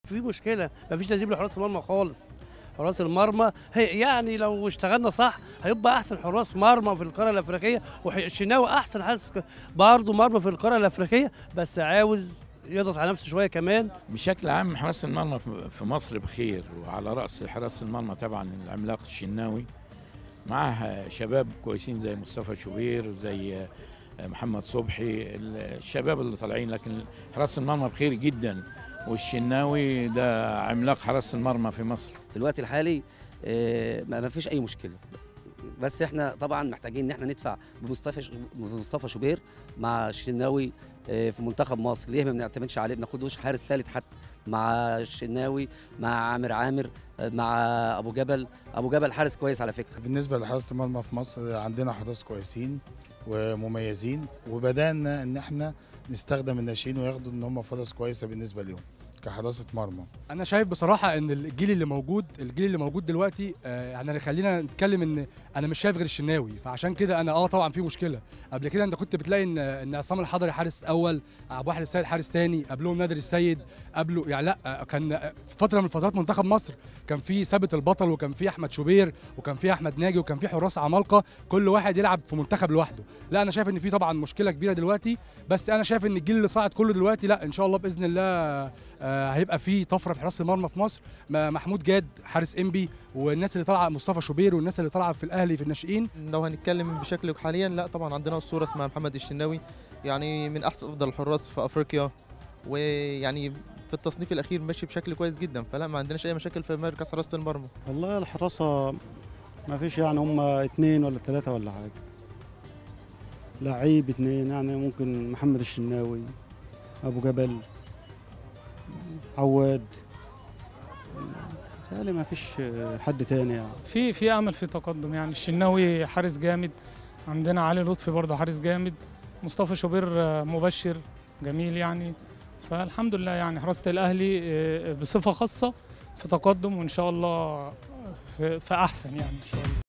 في مشكله مفيش تدريب لحراس المرمى خالص حراس المرمى هي يعني لو اشتغلنا صح هيبقى احسن حراس مرمى في القاره الافريقيه والشناوي احسن حارس برضه مرمى في القاره الافريقيه بس عاوز يضغط على نفسه شويه كمان بشكل عام حراس المرمى في- في مصر بخير وعلى راس حراس المرمى طبعا العملاق الشناوي معاه شباب كويسين زي مصطفى شوبير وزي محمد صبحي الشباب اللي طالعين لكن حراس المرمى بخير جدا والشناوي ده عملاق حراس المرمى في مصر في الوقت الحالي آه، ما ما فيش اي مشكله بس احنا طبعا محتاجين ان احنا ندفع بمصطفى ش- بمصطفى شوبير مع الشناوي آه، في منتخب مصر ليه ما بنعتمدش عليه بناخدوش حارس ثالث حتى مع الشناوي مع عامر عامر آه، مع ابو جبل ابو جبل حارس كويس على فكره بالنسبة لحراسة المرمى في مصر عندنا حراس كويسين ومميزين وبدأنا إن إحنا نستخدم الناشئين وياخدوا إن هم فرص كويسة بالنسبة ليهم كحراسة مرمى. انا شايف بصراحه ان الجيل اللي موجود الجيل اللي موجود دلوقتي آه، يعني خلينا نتكلم ان انا مش شايف غير الشناوي فعشان كده انا اه طبعا في مشكله قبل كده انت كنت بتلاقي ان ان عصام الحضري حارس اول ابو واحد السيد حارس تاني قبلهم نادر السيد قبله يعني لا آه، كان آه، في فتره من فترات منتخب مصر كان في ثابت البطل وكان في احمد شوبير وكان في احمد ناجي وكان في حراس عمالقه كل واحد يلعب في منتخب لوحده لا انا شايف ان في طبعا مشكله كبيره دلوقتي بس انا شايف ان الجيل اللي صاعد كله دلوقتي لا ان شاء الله باذن الله آه، هيبقى في طفره في حراسه المرمى في مصر م- محمود جاد حارس انبي والناس اللي طالعه مصطفى شوبير والناس اللي طالعه في الاهلي في الناشئين لو هنتكلم بشكل حاليا لا طبعا عندنا اسطوره اسمها محمد الشناوي يعني من احسن افضل الحراس في افريقيا ويعني في التصنيف الاخير ماشي بشكل كويس جدا فلا ما عندناش اي مشاكل في مركز حراسه المرمى والله الحراسة ما فيش يعني هم اتنين ولا ثلاثة ولا حاجة لعيب اتنين يعني ممكن محمد الشناوي أبو جبل عواد تالي ما فيش حد تاني يعني في في امل في تقدم يعني الشناوي حارس جامد عندنا علي لطفي برضه حارس جامد مصطفى شوبير آه، مبشر جميل يعني فالحمد لله يعني حراسه الاهلي آه، بصفه خاصه في تقدم وان شاء الله في, في احسن يعني ان شاء الله